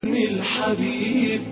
الحبيب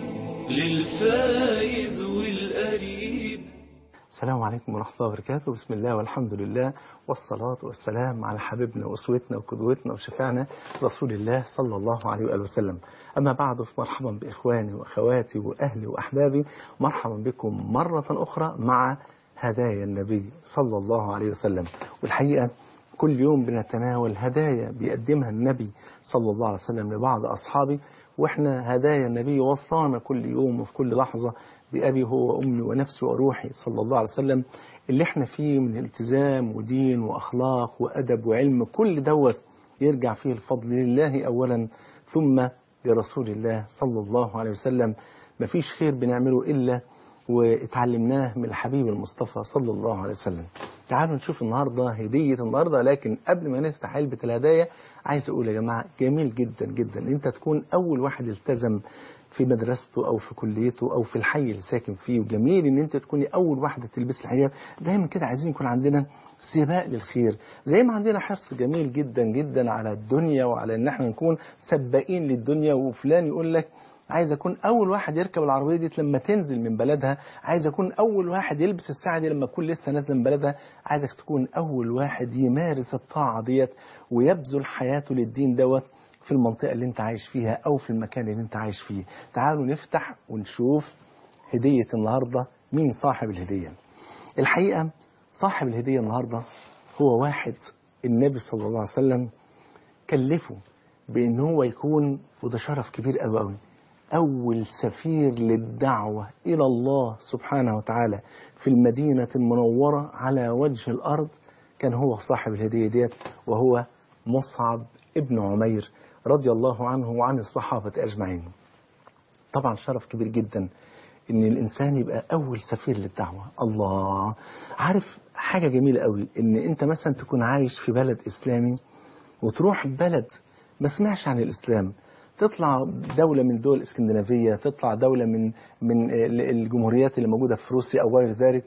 للفايز والقريب السلام عليكم ورحمة الله وبركاته بسم الله والحمد لله والصلاة والسلام على حبيبنا وأسوتنا وقدوتنا وشفعنا رسول الله صلى الله عليه وآله وسلم أما بعد فمرحبا بإخواني وأخواتي وأهلي وأحبابي مرحبا بكم مرة أخرى مع هدايا النبي صلى الله عليه وسلم والحقيقة كل يوم بنتناول هدايا بيقدمها النبي صلى الله عليه وسلم لبعض أصحابه وإحنا هدايا النبي وصانا كل يوم وفي كل لحظة بأبي هو وأمي ونفسي وروحي صلى الله عليه وسلم اللي احنا فيه من التزام ودين وأخلاق وأدب وعلم كل دوت يرجع فيه الفضل لله أولا ثم لرسول الله صلى الله عليه وسلم مفيش خير بنعمله إلا واتعلمناه من الحبيب المصطفى صلى الله عليه وسلم تعالوا نشوف النهاردة هدية النهاردة لكن قبل ما نفتح علبة الهدايا عايز أقول يا جماعة جميل جدا جدا أنت تكون أول واحد التزم في مدرسته أو في كليته أو في الحي اللي ساكن فيه وجميل إن أنت تكوني أول واحدة تلبس الحجاب دايما كده عايزين يكون عندنا سباق للخير زي ما عندنا حرص جميل جدا جدا على الدنيا وعلى ان احنا نكون سباقين للدنيا وفلان يقول لك عايز اكون اول واحد يركب العربيه دي لما تنزل من بلدها عايز اكون اول واحد يلبس الساعه دي لما تكون لسه نازله من بلدها عايزك تكون اول واحد يمارس الطاعه ديت ويبذل حياته للدين دوت في المنطقه اللي انت عايش فيها او في المكان اللي انت عايش فيه تعالوا نفتح ونشوف هديه النهارده مين صاحب الهديه الحقيقه صاحب الهديه النهارده هو واحد النبي صلى الله عليه وسلم كلفه بان هو يكون وده شرف كبير قوي قوي أول سفير للدعوة إلى الله سبحانه وتعالى في المدينة المنورة على وجه الأرض كان هو صاحب الهدية ديت وهو مصعب ابن عمير رضي الله عنه وعن الصحابة أجمعين طبعا شرف كبير جدا ان الانسان يبقى اول سفير للدعوه الله عارف حاجه جميله قوي ان انت مثلا تكون عايش في بلد اسلامي وتروح بلد ما سمعش عن الاسلام تطلع دولة من دول الاسكندنافية تطلع دولة من من الجمهوريات اللي موجودة في روسيا أو غير ذلك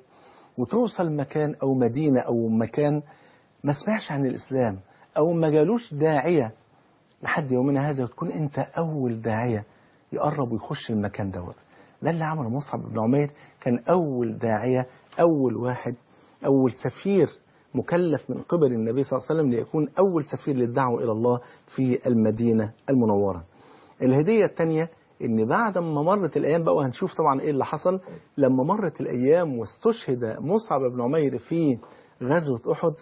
وتوصل مكان أو مدينة أو مكان ما سمعش عن الإسلام أو ما جالوش داعية لحد يومنا هذا وتكون أنت أول داعية يقرب ويخش المكان دوت ده اللي عمله مصعب بن عمير كان أول داعية أول واحد أول سفير مكلف من قبل النبي صلى الله عليه وسلم ليكون أول سفير للدعوة إلى الله في المدينة المنورة الهدية الثانية ان بعد ما مرت الايام بقى وهنشوف طبعا ايه اللي حصل لما مرت الايام واستشهد مصعب بن عمير في غزوة احد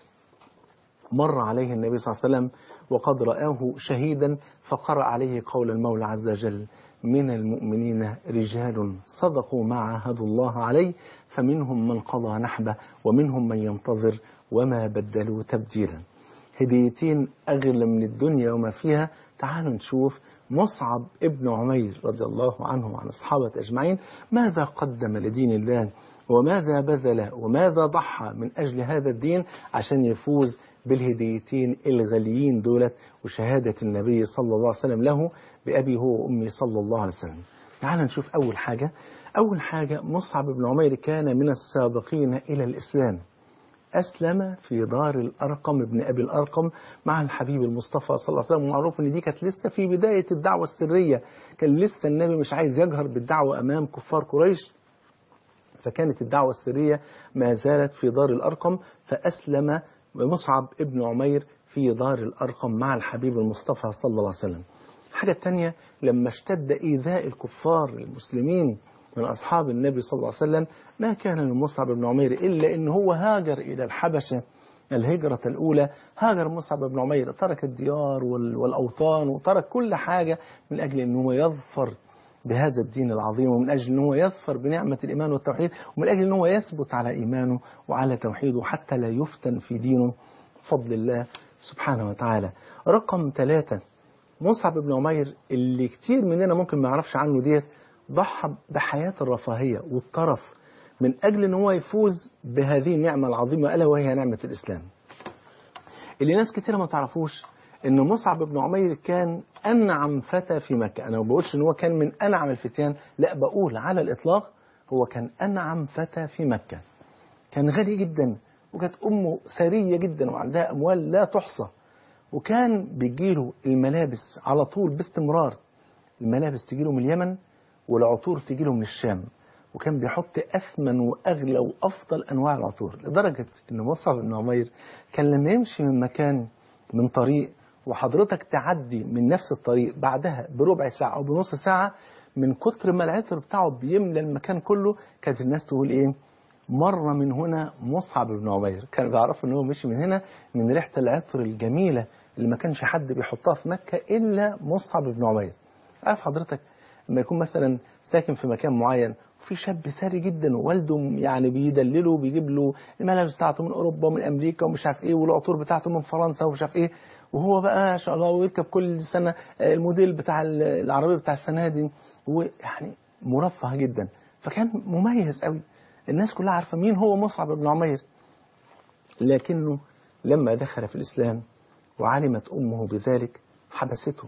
مر عليه النبي صلى الله عليه وسلم وقد رآه شهيدا فقرأ عليه قول المولى عز وجل من المؤمنين رجال صدقوا ما عاهدوا الله عليه فمنهم من قضى نحبه ومنهم من ينتظر وما بدلوا تبديلا هديتين أغلى من الدنيا وما فيها تعالوا نشوف مصعب ابن عمير رضي الله عنه وعن أصحابه أجمعين ماذا قدم لدين الله وماذا بذل وماذا ضحى من أجل هذا الدين عشان يفوز بالهديتين الغاليين دولت وشهادة النبي صلى الله عليه وسلم له بأبي هو وأمي صلى الله عليه وسلم تعال نشوف أول حاجة أول حاجة مصعب بن عمير كان من السابقين إلى الإسلام أسلم في دار الأرقم ابن أبي الأرقم مع الحبيب المصطفى صلى الله عليه وسلم ومعروف أن دي كانت لسه في بداية الدعوة السرية كان لسه النبي مش عايز يجهر بالدعوة أمام كفار قريش فكانت الدعوة السرية ما زالت في دار الأرقم فأسلم مصعب ابن عمير في دار الأرقم مع الحبيب المصطفى صلى الله عليه وسلم الحاجة الثانية لما اشتد إيذاء الكفار المسلمين من أصحاب النبي صلى الله عليه وسلم ما كان لمصعب بن عمير إلا أن هو هاجر إلى الحبشة الهجرة الأولى هاجر مصعب بن عمير ترك الديار والأوطان وترك كل حاجة من أجل أنه يظفر بهذا الدين العظيم ومن أجل أنه يظفر بنعمة الإيمان والتوحيد ومن أجل أنه يثبت على إيمانه وعلى توحيده حتى لا يفتن في دينه فضل الله سبحانه وتعالى رقم ثلاثة مصعب بن عمير اللي كتير مننا ممكن ما يعرفش عنه ديت ضحى بحياة الرفاهية والطرف من أجل أن هو يفوز بهذه النعمة العظيمة ألا وهي نعمة الإسلام اللي ناس كتير ما تعرفوش أن مصعب بن عمير كان أنعم فتى في مكة أنا ما بقولش أن هو كان من أنعم الفتيان لا بقول على الإطلاق هو كان أنعم فتى في مكة كان غني جدا وكانت أمه ثرية جدا وعندها أموال لا تحصى وكان بيجيله الملابس على طول باستمرار الملابس تجي له من اليمن والعطور تجي له من الشام وكان بيحط أثمن وأغلى وأفضل أنواع العطور لدرجة إن مصعب بن عمير كان لما يمشي من مكان من طريق وحضرتك تعدي من نفس الطريق بعدها بربع ساعة أو بنص ساعة من كتر ما العطر بتاعه بيملى المكان كله كانت الناس تقول إيه مر من هنا مصعب بن عمير كانوا بيعرفوا إن هو مشي من هنا من ريحة العطر الجميلة اللي ما كانش حد بيحطها في مكة إلا مصعب بن عمير عارف حضرتك لما يكون مثلا ساكن في مكان معين وفي شاب ثري جدا ووالده يعني بيدلله وبيجيب له الملابس بتاعته من اوروبا ومن امريكا ومش عارف ايه والعطور بتاعته من فرنسا ومش عارف ايه وهو بقى ما شاء الله ويركب كل سنه الموديل بتاع العربيه بتاع السنه دي ويعني مرفه جدا فكان مميز قوي الناس كلها عارفه مين هو مصعب بن عمير لكنه لما دخل في الاسلام وعلمت امه بذلك حبسته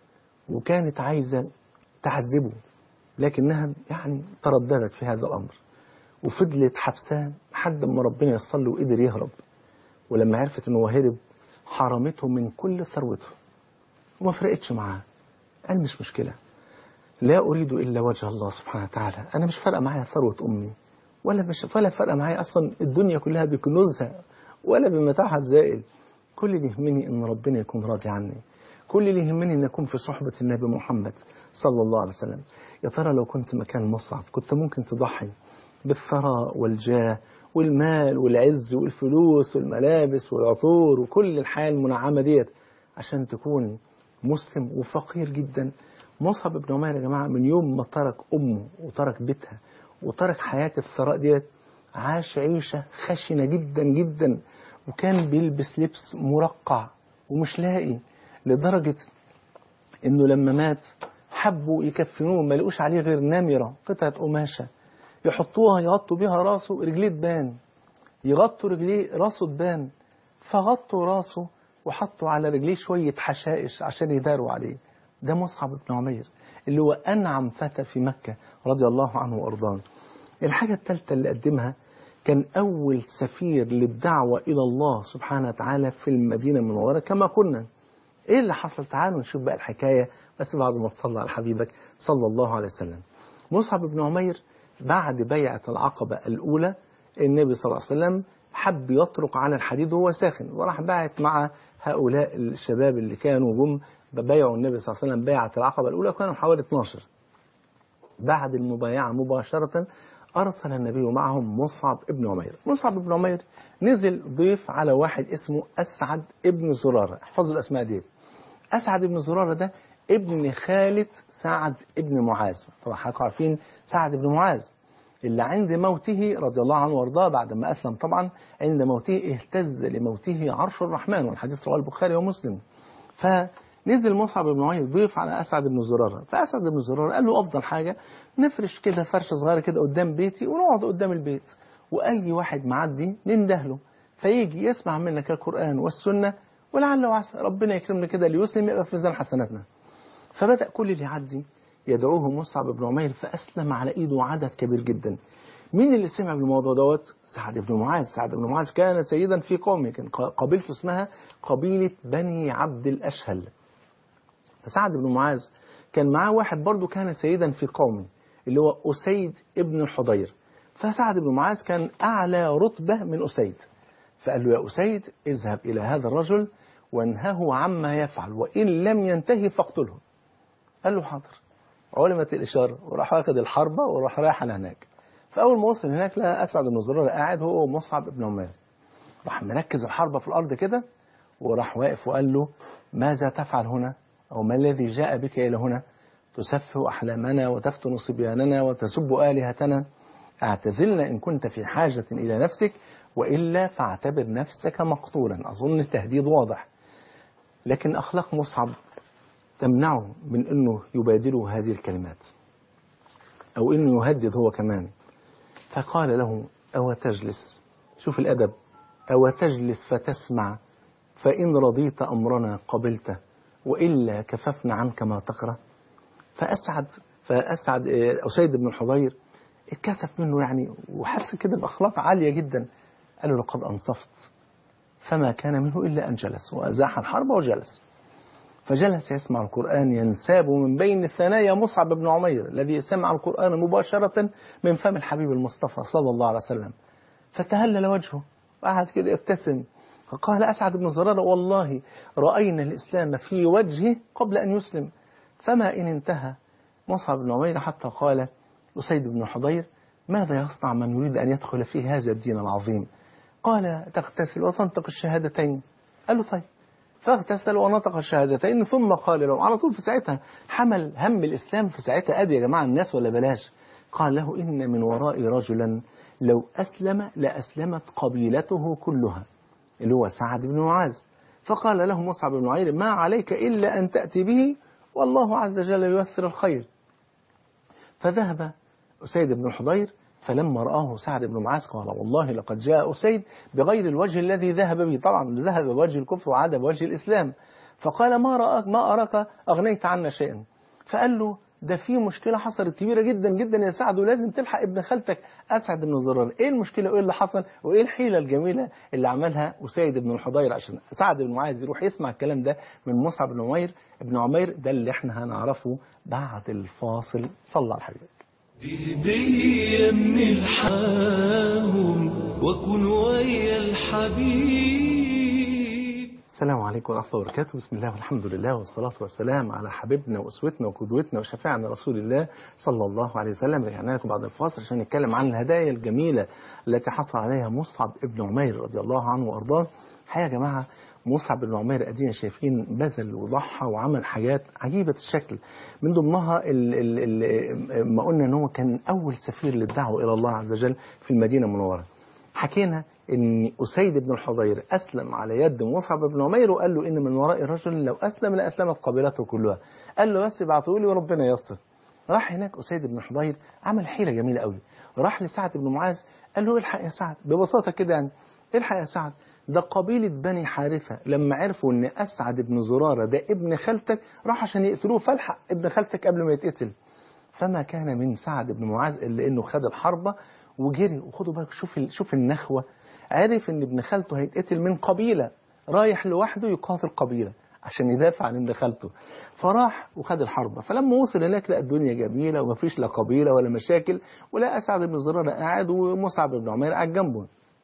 وكانت عايزه تعذبه لكنها يعني ترددت في هذا الأمر وفضلت حبساه لحد ما ربنا يصل له وقدر يهرب ولما عرفت انه هرب حرمته من كل ثروته وما فرقتش معاه قال مش مشكلة لا أريد إلا وجه الله سبحانه وتعالى أنا مش فارقة معايا ثروة أمي ولا مش ولا فارقة معايا أصلا الدنيا كلها بكنوزها ولا بمتاعها الزائل كل اللي يهمني إن ربنا يكون راضي عني كل اللي يهمني أن أكون في صحبة النبي محمد صلى الله عليه وسلم يا ترى لو كنت مكان مصعب كنت ممكن تضحي بالثراء والجاه والمال والعز والفلوس والملابس والعطور وكل الحياة المنعمة ديت عشان تكون مسلم وفقير جدا مصعب بن عمير يا جماعة من يوم ما ترك أمه وترك بيتها وترك حياة الثراء ديت عاش عيشة خشنة جدا جدا وكان بيلبس لبس مرقع ومش لاقي لدرجة انه لما مات حبوا يكفنوه ما لقوش عليه غير نمرة قطعة قماشة يحطوها يغطوا بيها راسه رجليه تبان يغطوا رجليه راسه تبان فغطوا راسه وحطوا على رجليه شوية حشائش عشان يداروا عليه ده مصعب بن عمير اللي هو أنعم فتى في مكة رضي الله عنه وأرضاه الحاجة الثالثة اللي قدمها كان أول سفير للدعوة إلى الله سبحانه وتعالى في المدينة المنورة كما كنا ايه اللي حصل تعالوا نشوف بقى الحكاية بس بعد ما تصلى على حبيبك صلى الله عليه وسلم مصعب بن عمير بعد بيعة العقبة الأولى النبي صلى الله عليه وسلم حب يطرق على الحديد وهو ساخن وراح باعت مع هؤلاء الشباب اللي كانوا جم بيعوا النبي صلى الله عليه وسلم بيعة العقبة الأولى كانوا حوالي 12 بعد المبايعة مباشرة أرسل النبي معهم مصعب ابن عمير مصعب ابن عمير نزل ضيف على واحد اسمه أسعد ابن زرارة احفظوا الأسماء دي أسعد ابن زرارة ده ابن خالة سعد ابن معاذ طبعا حضراتكم عارفين سعد ابن معاذ اللي عند موته رضي الله عنه وارضاه بعد ما أسلم طبعا عند موته اهتز لموته عرش الرحمن والحديث رواه البخاري ومسلم فنزل مصعب بن عمير ضيف على أسعد بن زرارة فأسعد بن زرارة قال له أفضل حاجة نفرش كده فرشة صغيرة كده قدام بيتي ونقعد قدام البيت وأي واحد معدي ننده له فيجي يسمع منك القرآن والسنة ولعل وعسى ربنا يكرمنا كده ليسلم يبقى في ميزان حسناتنا فبدأ كل اللي يعدي يدعوه مصعب بن عمير فأسلم على إيده عدد كبير جدا مين اللي سمع بالموضوع دوت سعد بن معاذ سعد بن معاذ كان سيدا في قومه كان قبيلته اسمها قبيلة بني عبد الأشهل فسعد بن معاذ كان معاه واحد برضه كان سيدا في قومه اللي هو أسيد ابن الحضير فسعد بن معاذ كان أعلى رتبة من أسيد فقال له يا أسيد اذهب إلى هذا الرجل وانهه عما يفعل وإن لم ينتهي فاقتله قال له حاضر علمت الإشارة وراح واخد الحربة وراح رايح على هناك فأول ما وصل هناك لقى أسعد بن زرارة قاعد هو ومصعب بن عمير راح مركز الحربة في الأرض كده وراح واقف وقال له ماذا تفعل هنا أو ما الذي جاء بك إلى هنا تسفه أحلامنا وتفتن صبياننا وتسب آلهتنا اعتزلنا إن كنت في حاجة إلى نفسك وإلا فاعتبر نفسك مقتولا أظن التهديد واضح لكن أخلاق مصعب تمنعه من أنه يبادله هذه الكلمات أو أنه يهدد هو كمان فقال له أو تجلس شوف الأدب أو تجلس فتسمع فإن رضيت أمرنا قبلته وإلا كففنا عنك ما تكره فأسعد فأسعد أسيد بن الحضير اتكسف منه يعني وحس كده بأخلاق عالية جدا قال له لقد أنصفت فما كان منه إلا أن جلس وأزاح الحرب وجلس فجلس يسمع القرآن ينساب من بين الثنايا مصعب بن عمير الذي سمع القرآن مباشرة من فم الحبيب المصطفى صلى الله عليه وسلم فتهلل وجهه وقعد كده يبتسم فقال أسعد بن زرارة والله رأينا الإسلام في وجهه قبل أن يسلم فما إن انتهى مصعب بن عمير حتى قال أسيد بن حضير ماذا يصنع من يريد أن يدخل في هذا الدين العظيم قال تغتسل وتنطق الشهادتين قال له طيب فاغتسل ونطق الشهادتين ثم قال له على طول في ساعتها حمل هم الإسلام في ساعتها أدي يا جماعة الناس ولا بلاش قال له إن من ورائي رجلا لو أسلم لأسلمت قبيلته كلها اللي هو سعد بن معاذ فقال له مصعب بن عمير ما عليك إلا أن تأتي به والله عز وجل ييسر الخير فذهب أسيد بن الحضير فلما رآه سعد بن معاذ قال والله لقد جاء أسيد بغير الوجه الذي ذهب به طبعا ذهب بوجه الكفر وعاد بوجه الإسلام فقال ما رأك ما أراك أغنيت عنا شيئا فقال له ده في مشكلة حصلت كبيرة جدا جدا يا سعد ولازم تلحق ابن خالتك أسعد بن زرار إيه المشكلة وإيه اللي حصل وإيه الحيلة الجميلة اللي عملها أسيد بن الحضير عشان سعد بن معاذ يروح يسمع الكلام ده من مصعب بن عمير ابن عمير ده اللي احنا هنعرفه بعد الفاصل صلى على الحبيب دي هدية من الحاهم وكن ويا الحبيب السلام عليكم ورحمة الله وبركاته بسم الله والحمد لله والصلاة والسلام على حبيبنا وأسوتنا وقدوتنا وشفيعنا رسول الله صلى الله عليه وسلم رجعنا لكم بعد الفاصل عشان نتكلم عن الهدايا الجميلة التي حصل عليها مصعب ابن عمير رضي الله عنه وأرضاه الحقيقة يا جماعة مصعب بن عمير ادينا شايفين بذل وضحى وعمل حاجات عجيبة الشكل من ضمنها ال ال ال ما قلنا ان هو كان اول سفير للدعوة الى الله عز وجل في المدينة المنورة حكينا ان اسيد بن الحضير اسلم على يد مصعب بن عمير وقال له ان من وراء رجل لو اسلم لاسلمت قبيلته كلها قال له بس ابعتوا لي وربنا ييسر راح هناك اسيد بن الحضير عمل حيلة جميلة قوي راح لسعد بن معاذ قال له الحق يا سعد ببساطة كده يعني الحق يا سعد ده قبيلة بني حارثة لما عرفوا ان أسعد بن زرارة ده ابن خالتك راح عشان يقتلوه فالحق ابن خالتك قبل ما يتقتل فما كان من سعد بن معاذ إلا إنه خد الحربة وجري وخدوا بالك شوف ال- شوف النخوة عرف إن ابن خالته هيتقتل من قبيلة رايح لوحده يقاتل قبيلة عشان يدافع عن ابن خالته فراح وخد الحربة فلما وصل هناك لقى الدنيا جميلة ومفيش لا قبيلة ولا مشاكل ولا أسعد بن زرارة قاعد ومصعب بن عمير قاعد جنبه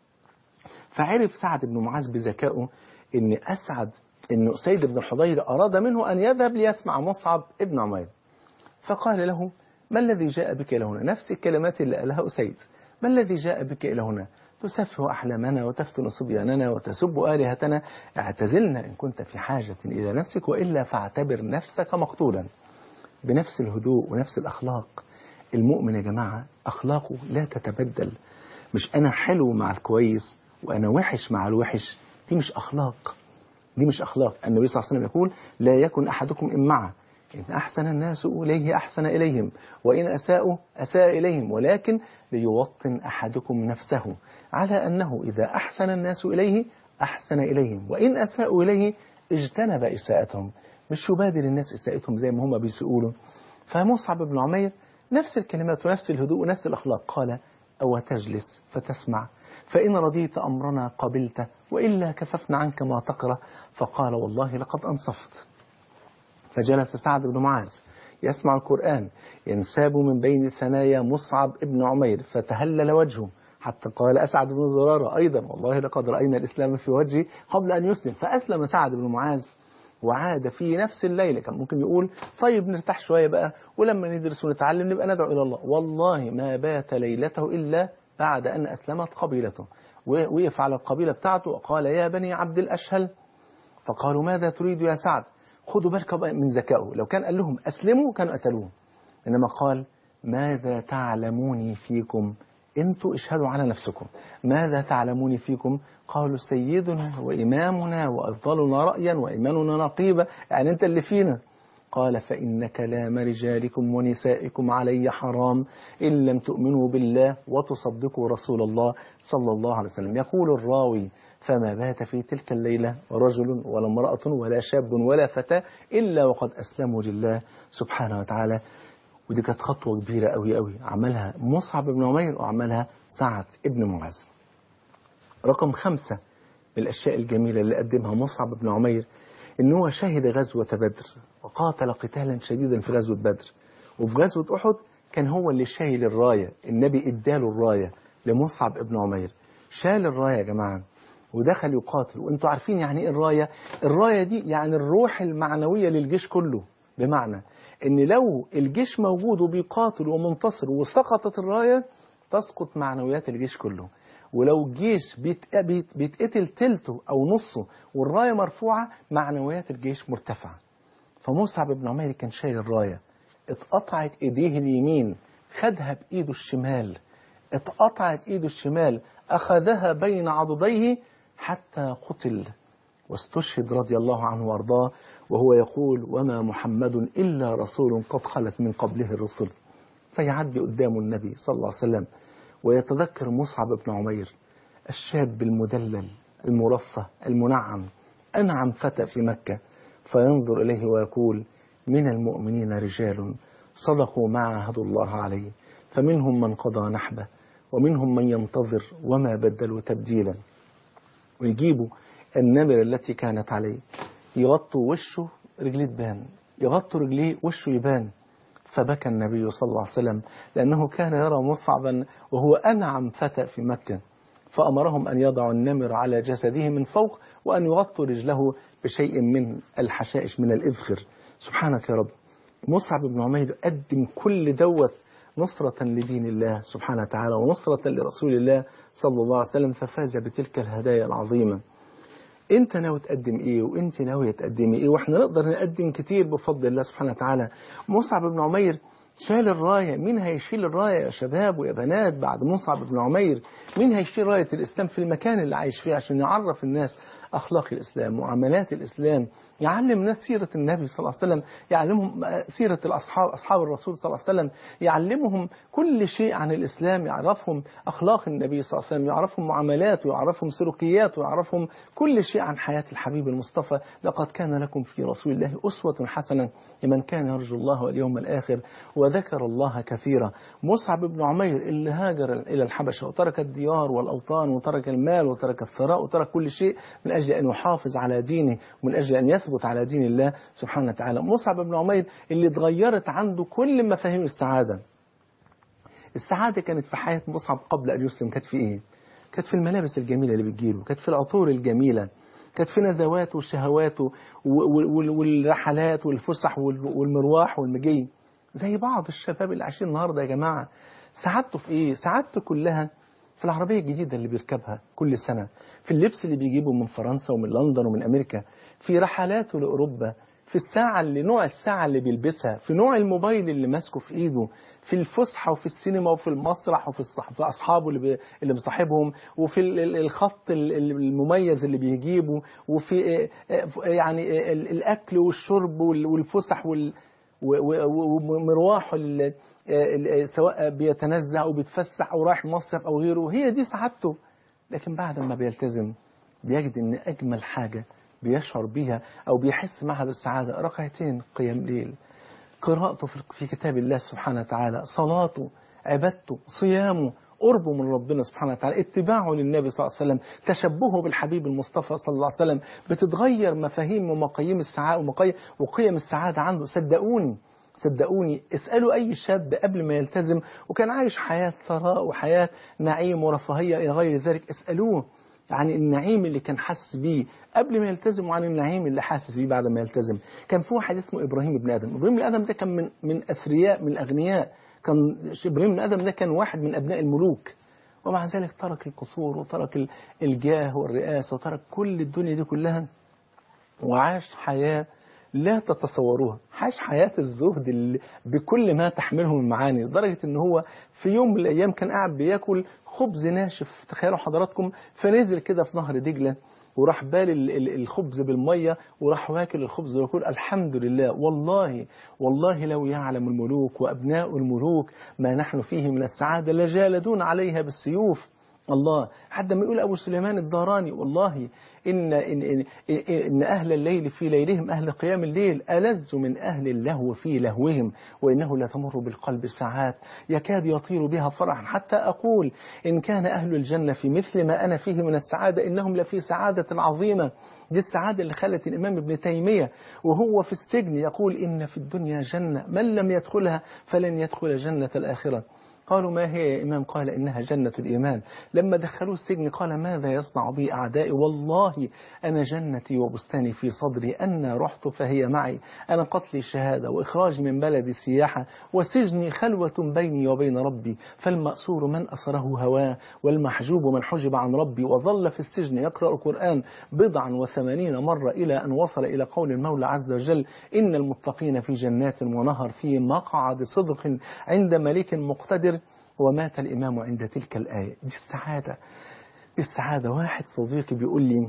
فعرف سعد بن معاذ بذكائه ان اسعد ان اسيد بن الحضير اراد منه ان يذهب ليسمع مصعب ابن عمير فقال له ما الذي جاء بك الى هنا نفس الكلمات اللي قالها اسيد ما الذي جاء بك الى هنا تسفه احلامنا وتفتن صبياننا وتسب الهتنا اعتزلنا ان كنت في حاجه الى نفسك والا فاعتبر نفسك مقتولا بنفس الهدوء ونفس الاخلاق المؤمن يا جماعه اخلاقه لا تتبدل مش انا حلو مع الكويس وانا وحش مع الوحش دي مش اخلاق دي مش اخلاق النبي صلى الله عليه وسلم يقول لا يكن احدكم امعه ان احسن الناس اليه احسن اليهم وان اساءوا اساء اليهم ولكن ليوطن احدكم نفسه على انه اذا احسن الناس اليه احسن اليهم وان اساءوا اليه اجتنب اساءتهم مش يبادر الناس اساءتهم زي ما هم بيسؤولوا فمصعب بن عمير نفس الكلمات ونفس الهدوء ونفس الاخلاق قال او تجلس فتسمع فإن رضيت أمرنا قبلت وإلا كففنا عنك ما تقرأ فقال والله لقد أنصفت فجلس سعد بن معاذ يسمع القرآن ينساب من بين ثنايا مصعب ابن عمير فتهلل وجهه حتى قال أسعد بن زرارة أيضا والله لقد رأينا الإسلام في وجهه قبل أن يسلم فأسلم سعد بن معاذ وعاد في نفس الليلة كان ممكن يقول طيب نرتاح شوية بقى ولما ندرس ونتعلم نبقى ندعو إلى الله والله ما بات ليلته إلا بعد أن أسلمت قبيلته وقف على القبيلة بتاعته وقال يا بني عبد الأشهل فقالوا ماذا تريد يا سعد خدوا بالك بقى من ذكائه لو كان قال لهم أسلموا كانوا قتلوه إنما قال ماذا تعلموني فيكم انتوا اشهدوا على نفسكم ماذا تعلمون فيكم قالوا سيدنا وإمامنا وأفضلنا رأيا وإيماننا نقيبة يعني أنت اللي فينا قال فإن كلام رجالكم ونسائكم علي حرام إن لم تؤمنوا بالله وتصدقوا رسول الله صلى الله عليه وسلم يقول الراوي فما بات في تلك الليلة رجل ولا امرأة ولا شاب ولا فتاة إلا وقد أسلموا لله سبحانه وتعالى ودي كانت خطوة كبيرة قوي قوي عملها مصعب بن عمير وعملها سعد بن معاذ رقم خمسة من الأشياء الجميلة اللي قدمها مصعب بن عمير ان هو شهد غزوة بدر وقاتل قتالا شديدا في غزوة بدر وفي غزوة أحد كان هو اللي شايل الراية النبي اداله الراية لمصعب ابن عمير شال الراية يا جماعة ودخل يقاتل وانتوا عارفين يعني ايه الراية الراية دي يعني الروح المعنوية للجيش كله بمعنى ان لو الجيش موجود وبيقاتل ومنتصر وسقطت الراية تسقط معنويات الجيش كله ولو الجيش بيت- بيت- بيتقتل تلته او نصه والراية مرفوعة معنويات الجيش مرتفعة فمصعب بن عمير كان شايل الراية اتقطعت ايديه اليمين خدها بايده الشمال اتقطعت ايده الشمال اخذها بين عضديه حتى قتل واستشهد رضي الله عنه وارضاه وهو يقول وما محمد الا رسول قد خلت من قبله الرسل فيعدي قدامه النبي صلى الله عليه وسلم ويتذكر مصعب بن عمير الشاب المدلل المرفه المنعم أنعم فتى في مكة فينظر إليه ويقول من المؤمنين رجال صدقوا ما عاهدوا الله عليه فمنهم من قضى نحبه ومنهم من ينتظر وما بدلوا تبديلا ويجيبوا النمر التي كانت عليه يغطوا وشه رجليه تبان يغطوا رجليه وشه يبان فبكى النبي صلى الله عليه وسلم لأنه كان يرى مصعبا وهو أنعم فتى في مكة فأمرهم أن يضعوا النمر على جسده من فوق وأن يغطوا رجله بشيء من الحشائش من الإذخر سبحانك يا رب مصعب بن عمير قدم كل دوت نصرة لدين الله سبحانه وتعالى ونصرة لرسول الله صلى الله عليه وسلم ففاز بتلك الهدايا العظيمة انت ناوي تقدم ايه وانت ناوية تقدمي ايه واحنا نقدر نقدم كتير بفضل الله سبحانه وتعالى مصعب بن عمير شال الراية مين هيشيل الراية يا شباب ويا بنات بعد مصعب بن عمير مين هيشيل راية الإسلام في المكان اللي عايش فيه عشان يعرف الناس أخلاق الإسلام معاملات الإسلام يعلم الناس سيرة النبي صلى الله عليه وسلم يعلمهم سيرة الأصحاب أصحاب الرسول صلى الله عليه وسلم يعلمهم كل شيء عن الإسلام يعرفهم أخلاق النبي صلى الله عليه وسلم يعرفهم معاملاته يعرفهم سلوكياته يعرفهم كل شيء عن حياة الحبيب المصطفى لقد كان لكم في رسول الله أسوة حسنة لمن كان يرجو الله واليوم الآخر وذكر الله كثيرا مصعب بن عمير اللي هاجر إلى الحبشة وترك الديار والأوطان وترك المال وترك الثراء وترك كل شيء من أجل أن يحافظ على دينه ومن أجل أن يثبت على دين الله سبحانه وتعالى مصعب بن عمير اللي اتغيرت عنده كل مفاهيم السعادة السعادة كانت في حياة مصعب قبل أن يسلم كانت في إيه؟ كانت في الملابس الجميلة اللي بتجيله كانت في العطور الجميلة كانت في نزواته وشهواته والرحلات والفسح والمرواح والمجي زي بعض الشباب اللي عايشين النهارده يا جماعة سعادته في إيه؟ سعادته كلها في العربية الجديدة اللي بيركبها كل سنة في اللبس اللي بيجيبه من فرنسا ومن لندن ومن أمريكا في رحلاته لأوروبا في الساعة اللي نوع الساعة اللي بيلبسها في نوع الموبايل اللي ماسكه في ايده في الفسحة وفي السينما وفي المسرح وفي الصح... في أصحابه اللي, بي... اللي مصاحبهم وفي الخط المميز اللي بيجيبه وفي يعني الأكل والشرب والفسح وال... ومرواحه سواء بيتنزه أو بيتفسح أو رايح مصيف أو غيره هي دي سعادته لكن بعد ما بيلتزم بيجد أن أجمل حاجة بيشعر بها أو بيحس معها بالسعادة ركعتين قيام ليل قراءته في كتاب الله سبحانه وتعالى صلاته عبادته صيامه قربه من ربنا سبحانه وتعالى اتباعه للنبي صلى الله عليه وسلم تشبهه بالحبيب المصطفى صلى الله عليه وسلم بتتغير مفاهيم ومقاييم السعادة ومقاييم وقيم السعادة عنده صدقوني صدقوني اسألوا أي شاب قبل ما يلتزم وكان عايش حياة ثراء وحياة نعيم ورفاهية إلى غير ذلك اسألوه عن النعيم اللي كان حاسس بيه قبل ما يلتزم وعن النعيم اللي حاسس بيه بعد ما يلتزم كان في واحد اسمه إبراهيم بن آدم إبراهيم بن آدم ده كان من من أثرياء من الأغنياء كان إبراهيم بن آدم ده كان واحد من أبناء الملوك ومع ذلك ترك القصور وترك الجاه والرئاسة وترك كل الدنيا دي كلها وعاش حياة لا تتصوروها عاش حياة الزهد اللي بكل ما تحمله من معاني لدرجة ان هو في يوم من الايام كان قاعد بياكل خبز ناشف تخيلوا حضراتكم فنزل كده في نهر دجلة وراح بال الخبز بالمية وراح واكل الخبز ويقول الحمد لله والله والله لو يعلم الملوك وأبناء الملوك ما نحن فيه من السعادة لجالدون عليها بالسيوف الله حتى ما يقول أبو سليمان الداراني والله إن, إن, إن, إن أهل الليل في ليلهم أهل قيام الليل ألز من أهل اللهو في لهوهم وإنه لتمر بالقلب ساعات يكاد يطير بها فرحا حتى أقول إن كان أهل الجنة في مثل ما أنا فيه من السعادة إنهم لفي سعادة عظيمة دي السعادة اللي خلت الإمام ابن تيمية وهو في السجن يقول إن في الدنيا جنة من لم يدخلها فلن يدخل جنة الآخرة قالوا ما هي يا إمام قال إنها جنة الإيمان لما دخلوه السجن قال ماذا يصنع بي أعدائي والله أنا جنتي وبستاني في صدري أنا رحت فهي معي أنا قتلي شهادة وإخراج من بلدي سياحة وسجني خلوة بيني وبين ربي فالمأسور من أسره هواه والمحجوب من حجب عن ربي وظل في السجن يقرأ القرآن بضعا وثمانين مرة إلى أن وصل إلى قول المولى عز وجل إن المتقين في جنات ونهر في مقعد صدق عند مليك مقتدر ومات الإمام عند تلك الآية دي السعادة دي السعادة واحد صديقي بيقول لي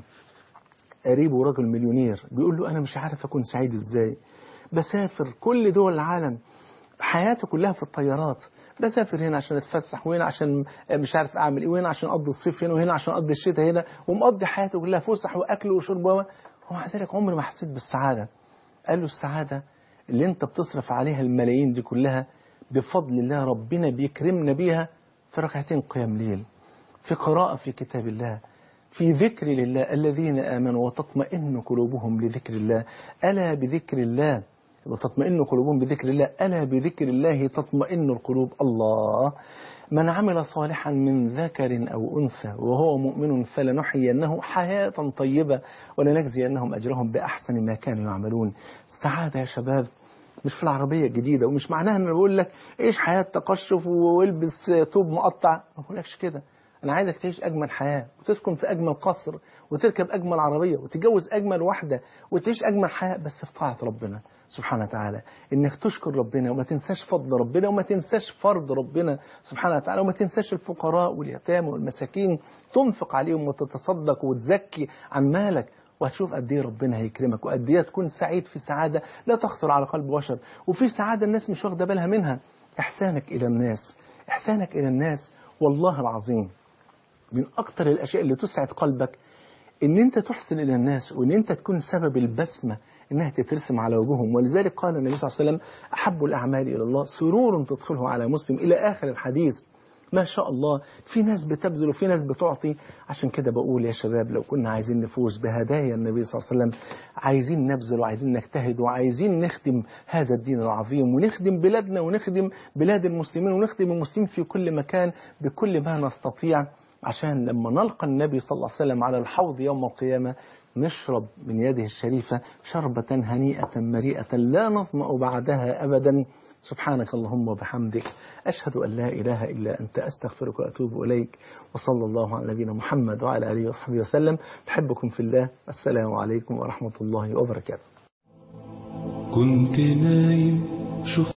قريبه رجل مليونير بيقول له أنا مش عارف أكون سعيد إزاي بسافر كل دول العالم حياتي كلها في الطيارات بسافر هنا عشان اتفسح وهنا عشان مش عارف اعمل ايه وهنا عشان اقضي الصيف هنا وهنا عشان اقضي الشتاء هنا ومقضي حياتي كلها فسح واكل وشرب ومع ذلك عمري ما حسيت بالسعاده قال له السعاده اللي انت بتصرف عليها الملايين دي كلها بفضل الله ربنا بيكرمنا بيها في ركعتين قيام ليل في قراءة في كتاب الله في ذكر لله الذين آمنوا وتطمئن قلوبهم لذكر الله ألا بذكر الله وتطمئن قلوبهم بذكر الله ألا بذكر الله تطمئن القلوب الله من عمل صالحا من ذكر أو أنثى وهو مؤمن فلنحيينه حياة طيبة ولنجزينهم أجرهم بأحسن ما كانوا يعملون السعادة يا شباب مش في العربية الجديدة ومش معناها ان انا بقول لك عيش حياة تقشف والبس طوب مقطع ما بقولكش كده انا عايزك تعيش اجمل حياة وتسكن في اجمل قصر وتركب اجمل عربية وتتجوز اجمل واحدة وتعيش اجمل حياة بس في طاعة ربنا سبحانه وتعالى انك تشكر ربنا وما تنساش فضل ربنا وما تنساش فرض ربنا سبحانه وتعالى وما تنساش الفقراء واليتامى والمساكين تنفق عليهم وتتصدق وتزكي عن مالك وهتشوف قد ايه ربنا هيكرمك وقد ايه تكون سعيد في سعادة لا تخطر على قلب بشر وفي سعادة الناس مش واخدة بالها منها إحسانك إلى الناس إحسانك إلى الناس والله العظيم من أكتر الأشياء اللي تسعد قلبك إن أنت تحسن إلى الناس وإن أنت تكون سبب البسمة إنها تترسم على وجوههم ولذلك قال النبي صلى الله عليه وسلم أحب الأعمال إلى الله سرور تدخله على مسلم إلى آخر الحديث ما شاء الله في ناس بتبذل وفي ناس بتعطي عشان كده بقول يا شباب لو كنا عايزين نفوز بهدايا النبي صلى الله عليه وسلم عايزين نبذل وعايزين نجتهد وعايزين نخدم هذا الدين العظيم ونخدم بلادنا ونخدم بلاد المسلمين ونخدم المسلمين في كل مكان بكل ما نستطيع عشان لما نلقى النبي صلى الله عليه وسلم على الحوض يوم القيامة نشرب من يده الشريفة شربة هنيئة مريئة لا نظمأ بعدها أبدا سبحانك اللهم وبحمدك أشهد أن لا إله إلا أنت أستغفرك وأتوب إليك وصلى الله على نبينا محمد وعلى آله وصحبه وسلم بحبكم في الله السلام عليكم ورحمة الله وبركاته كنت نايم شفت